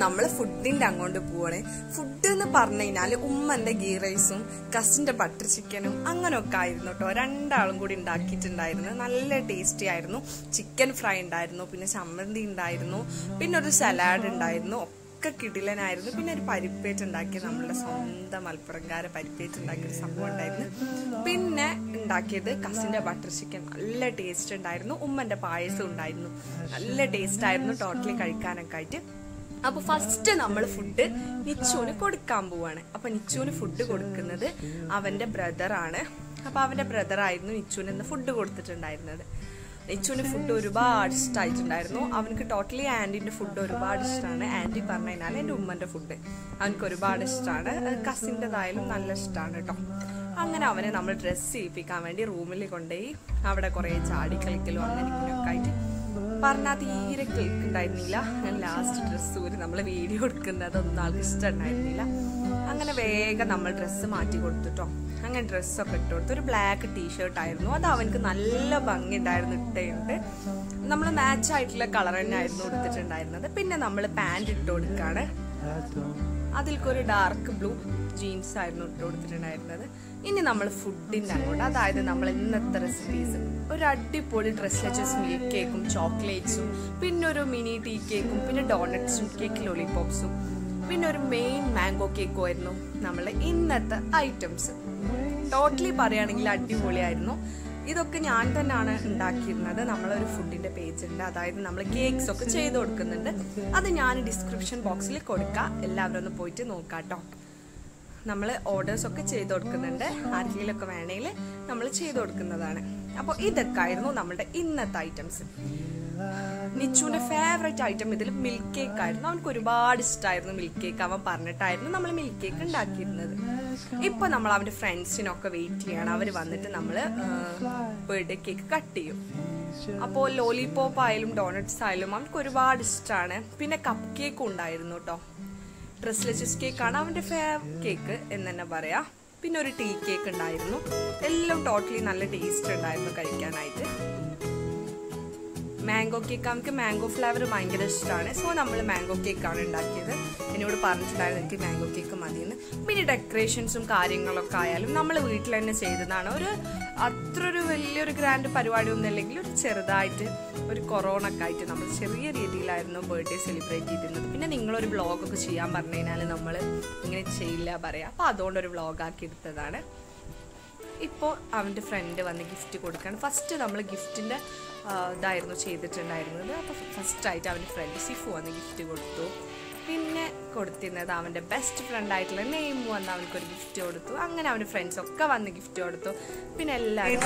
നമ്മൾ ഫുഡിന്റെ അങ്ങോട്ട് പോവാണ് ഫുഡ് എന്ന് പറഞ്ഞു കഴിഞ്ഞാല് ഉമ്മന്റെ ഗീ റൈസും കസിന്റെ ബട്ടർ ചിക്കനും അങ്ങനെയൊക്കെ ആയിരുന്നു കേട്ടോ രണ്ടാളും കൂടി ഉണ്ടാക്കിയിട്ടുണ്ടായിരുന്നു നല്ല ടേസ്റ്റി ആയിരുന്നു ചിക്കൻ ഫ്രൈ ഉണ്ടായിരുന്നു പിന്നെ ചമ്മന്തി ഉണ്ടായിരുന്നു പിന്നെ ഒരു സലാഡ് ഉണ്ടായിരുന്നു ഒക്കെ കിടിലനായിരുന്നു പിന്നെ ഒരു പരിപ്പേറ്റ് ഉണ്ടാക്കിയ നമ്മളുടെ സ്വന്തം മലപ്പുറംകാരെ പരിപ്പേറ്റ് ഉണ്ടാക്കിയ ഒരു സംഭവം ഉണ്ടായിരുന്നു പിന്നെ ഉണ്ടാക്കിയത് കസിന്റെ ബട്ടർ ചിക്കൻ നല്ല ടേസ്റ്റ് ഉണ്ടായിരുന്നു ഉമ്മന്റെ പായസം ഉണ്ടായിരുന്നു നല്ല ടേസ്റ്റ് ആയിരുന്നു ടോട്ടലി കഴിക്കാനൊക്കെ ആയിട്ട് അപ്പൊ ഫസ്റ്റ് നമ്മൾ ഫുഡ് നിച്ചുവിന് കൊടുക്കാൻ പോവാണ് അപ്പൊ നിച്ചുവിന് ഫുഡ് കൊടുക്കുന്നത് അവന്റെ ബ്രദറാണ് അപ്പൊ അവന്റെ ബ്രദർ ആയിരുന്നു നിച്ചുവിന് ഇന്ന് ഫുഡ് കൊടുത്തിട്ടുണ്ടായിരുന്നത് നിച്ചുവിന് ഫുഡ് ഒരുപാട് ഇഷ്ടമായിട്ടുണ്ടായിരുന്നു അവനക്ക് ടോട്ടലി ആന്റിന്റെ ഫുഡ് ഒരുപാട് ഇഷ്ടമാണ് ആന്റി പറഞ്ഞു കഴിഞ്ഞാൽ എൻ്റെ ഉമ്മന്റെ ഫുഡ് അവനക്ക് ഒരുപാട് ഇഷ്ടമാണ് കസിൻ്റെതായാലും നല്ല ഇഷ്ടമാണ് കേട്ടോ അങ്ങനെ അവനെ നമ്മൾ ഡ്രസ്സ് ചെയ്യിപ്പിക്കാൻ വേണ്ടി റൂമിൽ കൊണ്ടുപോയി അവിടെ കുറേ ചാടി കളിക്കലും അങ്ങനെ ഇങ്ങനെയൊക്കെ ആയിട്ട് പറഞ്ഞാൽ തീരെ കേൾക്കുന്നുണ്ടായിരുന്നില്ല ഞാൻ ലാസ്റ്റ് ഡ്രസ്സ് ഊരി നമ്മൾ വീഡിയോ എടുക്കുന്നതൊന്നും ആൾക്ക് ഇഷ്ടമുണ്ടായിരുന്നില്ല അങ്ങനെ വേഗം നമ്മൾ ഡ്രസ്സ് മാറ്റി കൊടുത്തിട്ടോ അങ്ങനെ ഡ്രസ്സൊക്കെ ഇട്ട് കൊടുത്തു ഒരു ബ്ലാക്ക് ടീഷർട്ട് ആയിരുന്നു അത് അവനക്ക് നല്ല ഭംഗി ഉണ്ടായിരുന്നു ഇട്ടുണ്ട് നമ്മൾ മാച്ച് ആയിട്ടുള്ള കളർ തന്നെ ആയിരുന്നു എടുത്തിട്ടുണ്ടായിരുന്നത് പിന്നെ നമ്മൾ പാൻറ് ഇട്ട് കൊടുക്കാണ് അതിൽക്കൊരു ഡാർക്ക് ബ്ലൂ ജീൻസ് ആയിരുന്നു ഇട്ട് കൊടുത്തിട്ടുണ്ടായിരുന്നത് ഇനി നമ്മൾ ഫുഡിന്റെ അങ്ങോട്ട് അതായത് നമ്മൾ ഇന്നത്തെ റെസിപ്പീസ് ഒരു അടിപൊളി ഡ്രസ്സസ് മിൽക്ക് കേക്കും ചോക്ലേറ്റ്സും പിന്നെ ഒരു മിനി ടീ കേക്കും പിന്നെ ഡോണറ്റ്സും കേക്ക് ലോലിപോപ്സും പിന്നെ ഒരു മെയിൻ മാംഗോ കേക്കും ആയിരുന്നു നമ്മളെ ഇന്നത്തെ ഐറ്റംസ് ടോട്ടലി പറയുകയാണെങ്കിൽ അടിപൊളിയായിരുന്നു ഇതൊക്കെ ഞാൻ തന്നെയാണ് ഉണ്ടാക്കിയിരുന്നത് നമ്മളൊരു ഫുഡിന്റെ പേജ് ഉണ്ട് അതായത് നമ്മൾ കേക്ക്സ് ഒക്കെ ചെയ്ത് കൊടുക്കുന്നുണ്ട് അത് ഞാൻ ഡിസ്ക്രിപ്ഷൻ ബോക്സിൽ കൊടുക്കാം എല്ലാവരും ഒന്ന് പോയിട്ട് നോക്കാട്ടോ നമ്മൾ ഓർഡേഴ്സ് ഒക്കെ ചെയ്ത് കൊടുക്കുന്നുണ്ട് ആർക്കെങ്കിലൊക്കെ വേണമെങ്കിൽ നമ്മൾ ചെയ്ത് കൊടുക്കുന്നതാണ് അപ്പോൾ ഇതൊക്കെ ആയിരുന്നു നമ്മുടെ ഇന്നത്തെ ഐറ്റംസ് നിച്ചുവിന്റെ ഫേവറേറ്റ് ഐറ്റം ഇതിൽ മിൽക്ക് കേക്ക് ആയിരുന്നു അവനക്ക് ഒരുപാട് ഇഷ്ടമായിരുന്നു മിൽക്ക് കേക്ക് അവൻ പറഞ്ഞിട്ടായിരുന്നു നമ്മൾ മിൽക്ക് കേക്ക് ഉണ്ടാക്കിയിരുന്നത് ഇപ്പൊ നമ്മൾ അവന്റെ ഫ്രണ്ട്സിനൊക്കെ വെയിറ്റ് ചെയ്യണം അവർ വന്നിട്ട് നമ്മൾ ബർത്ത്ഡേ കേക്ക് കട്ട് ചെയ്യും അപ്പോൾ ലോലിപോപ്പ് ആയാലും ഡോണറ്റ്സ് ആയാലും അവർക്ക് ഒരുപാട് ഇഷ്ടമാണ് പിന്നെ കപ്പ് കേക്ക് ഉണ്ടായിരുന്നു കേട്ടോ ഡ്രസ്ലെച്ചസ് കേക്കാണ് അവന്റെ ഫേവ് കേക്ക് എന്ന് തന്നെ പറയാ പിന്നെ ഒരു ടീ കേക്ക് ഉണ്ടായിരുന്നു എല്ലാം ടോട്ടലി നല്ല ടേസ്റ്റ് ഉണ്ടായിരുന്നു കഴിക്കാനായിട്ട് മാംഗോ കേക്ക് അവർക്ക് മാംഗോ ഫ്ലേവർ ഭയങ്കര ഇഷ്ടമാണ് സോ നമ്മൾ മാംഗോ കേക്കാണ് ഉണ്ടാക്കിയത് എന്നോട് പറഞ്ഞിട്ടുണ്ടായിരുന്നു എനിക്ക് മാംഗോ കേക്ക് മതിയെന്ന് പിന്നെ ഡെക്കറേഷൻസും കാര്യങ്ങളൊക്കെ ആയാലും നമ്മൾ വീട്ടിൽ തന്നെ ചെയ്തതാണ് ഒരു അത്ര ഒരു വലിയൊരു ഗ്രാൻഡ് പരിപാടി ഒന്നും അല്ലെങ്കിൽ ഒരു ചെറുതായിട്ട് ഒരു കൊറോണ ഒക്കെ ആയിട്ട് നമ്മൾ ചെറിയ രീതിയിലായിരുന്നു ബർത്ത്ഡേ സെലിബ്രേറ്റ് ചെയ്തിരുന്നത് പിന്നെ നിങ്ങളൊരു വ്ളോഗൊക്കെ ചെയ്യാൻ പറഞ്ഞു കഴിഞ്ഞാൽ നമ്മൾ ഇങ്ങനെ ചെയ്യില്ല പറയാം അപ്പോൾ അതുകൊണ്ടൊരു വ്ളോഗാക്കി എടുത്തതാണ് ഇപ്പോൾ അവൻ്റെ ഫ്രണ്ട് വന്ന് ഗിഫ്റ്റ് കൊടുക്കുകയാണ് ഫസ്റ്റ് നമ്മൾ ഗിഫ്റ്റിൻ്റെ ഇതായിരുന്നു ചെയ്തിട്ടുണ്ടായിരുന്നത് അപ്പോൾ ഫസ്റ്റായിട്ട് അവൻ്റെ ഫ്രണ്ട് സിഫു വന്ന് ഗിഫ്റ്റ് കൊടുത്തു പിന്നെ കൊടുത്തിരുന്നത് അവൻ്റെ ബെസ്റ്റ് ഫ്രണ്ട് ആയിട്ടുള്ള നെയിം വന്ന് അവനക്കൊരു ഗിഫ്റ്റ് കൊടുത്തു അങ്ങനെ അവൻ്റെ ഫ്രണ്ട്സ് ഒക്കെ വന്ന് ഗിഫ്റ്റ് കൊടുത്തു പിന്നെ എല്ലാവരും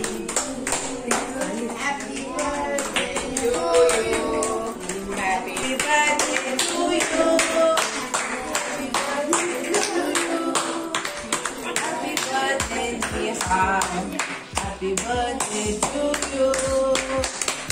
Happy birthday to you.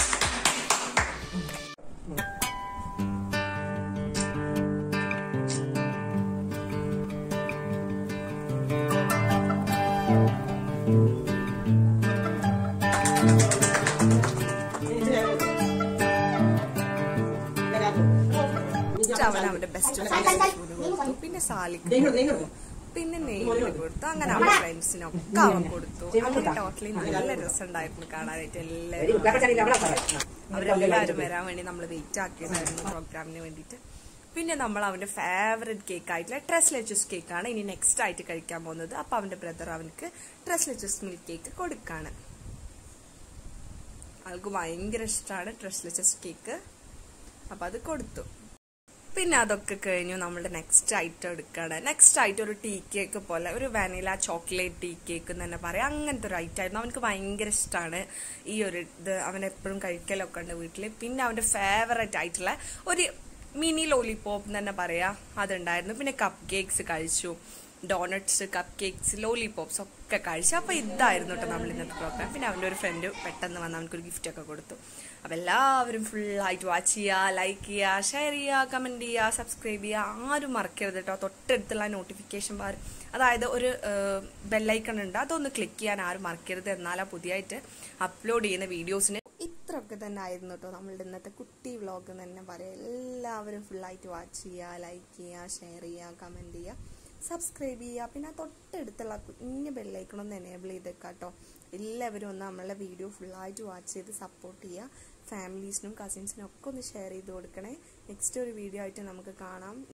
അവൻ അവന്റെ ബെസ്റ്റ് ഫ്രണ്ട് കൊടുത്തു പിന്നെ സാലിക്ക് കൊടുത്തു പിന്നെ നെയ്യില് കൊടുത്തു അങ്ങനെ അവന്റെ ഫ്രണ്ട്സിനൊക്കെ അവൻ കൊടുത്തു അങ്ങനെ ടോട്ടലി നല്ല രസമുണ്ടായിരുന്നു കാണാനായിട്ട് എല്ലാവരും അവരെല്ലാവരും വരാൻ വേണ്ടി നമ്മൾ വെയിറ്റ് ആക്കിയതായിരുന്നു പ്രോഗ്രാമിന് വേണ്ടിയിട്ട് പിന്നെ നമ്മൾ അവന്റെ ഫേവറേറ്റ് കേക്ക് ആയിട്ടുള്ള ട്രസ് ലെച്ചസ് കേക്ക് ആണ് ഇനി നെക്സ്റ്റ് ആയിട്ട് കഴിക്കാൻ പോകുന്നത് അപ്പൊ അവന്റെ ബ്രദർ അവനക്ക് ട്രസ് ലെച്ചസ് മിൽക്ക് കേക്ക് കൊടുക്കാണ് ആൾക്ക് ഭയങ്കര ഇഷ്ടമാണ് ട്രസ് ലെച്ചസ് കേക്ക് അപ്പൊ അത് കൊടുത്തു പിന്നെ അതൊക്കെ കഴിഞ്ഞു നമ്മുടെ നെക്സ്റ്റ് ഐറ്റം എടുക്കുകയാണ് നെക്സ്റ്റ് ഐറ്റം ഒരു ടീ കേക്ക് പോലെ ഒരു വാനില ചോക്ലേറ്റ് ടീ കേക്ക് എന്ന് തന്നെ പറയാം അങ്ങനത്തെ ഒരു ഐറ്റം ആയിരുന്നു അവനക്ക് ഭയങ്കര ഇഷ്ടമാണ് ഈ ഒരു ഇത് അവൻ എപ്പോഴും കഴിക്കലൊക്കെ ഉണ്ട് വീട്ടിൽ പിന്നെ അവന്റെ ഫേവറേറ്റ് ആയിട്ടുള്ള ഒരു മിനി ലോലിപോപ്പ് എന്ന് തന്നെ പറയാം അതുണ്ടായിരുന്നു പിന്നെ കപ്പ് കേക്ക്സ് കഴിച്ചു ഡോണറ്റ്സ് കപ്പ് കേക്ക്സ് ലോലിപോപ്സ് ഒക്കെ കഴിച്ചു അപ്പൊ ഇതായിരുന്നു കേട്ടോ നമ്മൾ ഇന്നത്തെ പ്രോഗ്രാം പിന്നെ അവന്റെ ഒരു ഫ്രണ്ട് പെട്ടെന്ന് വന്ന് അവനക്കൊരു ഗിഫ്റ്റ് ഒക്കെ കൊടുത്തു അപ്പൊ എല്ലാവരും ഫുൾ ആയിട്ട് വാച്ച് ചെയ്യുക ലൈക്ക് ചെയ്യുക ഷെയർ ചെയ്യുക കമന്റ് ചെയ്യുക സബ്സ്ക്രൈബ് ചെയ്യുക ആരും മറക്കരുത് കേട്ടോ തൊട്ടടുത്തുള്ള നോട്ടിഫിക്കേഷൻ ബാർ അതായത് ഒരു ബെല്ലൈക്കൺ ഉണ്ട് അതൊന്ന് ക്ലിക്ക് ചെയ്യാൻ ആരും മറക്കരുത് എന്നാലാ പുതിയതായിട്ട് അപ്ലോഡ് ചെയ്യുന്ന വീഡിയോസിന് ഇത്ര ഇത്രയൊക്കെ തന്നെ ആയിരുന്നു കേട്ടോ നമ്മളുടെ ഇന്നത്തെ കുട്ടി വ്ളോഗ് എന്ന് തന്നെ പറയാം എല്ലാവരും ഫുള്ളായിട്ട് വാച്ച് ചെയ്യുക ലൈക്ക് ചെയ്യുക ഷെയർ ചെയ്യുക കമൻറ്റ് ചെയ്യുക സബ്സ്ക്രൈബ് ചെയ്യുക പിന്നെ ആ തൊട്ടടുത്തുള്ള കുഞ്ഞ് ബെല്ലൈക്കണൊന്ന് എനേബിൾ ചെയ്തേക്കാം കേട്ടോ എല്ലാവരും ഒന്ന് നമ്മളെ വീഡിയോ ഫുള്ളായിട്ട് വാച്ച് ചെയ്ത് സപ്പോർട്ട് ചെയ്യുക ഫാമിലീസിനും കസിൻസിനും ഒക്കെ ഒന്ന് ഷെയർ ചെയ്ത് കൊടുക്കണേ നെക്സ്റ്റ് ഒരു വീഡിയോ ആയിട്ട് നമുക്ക് കാണാം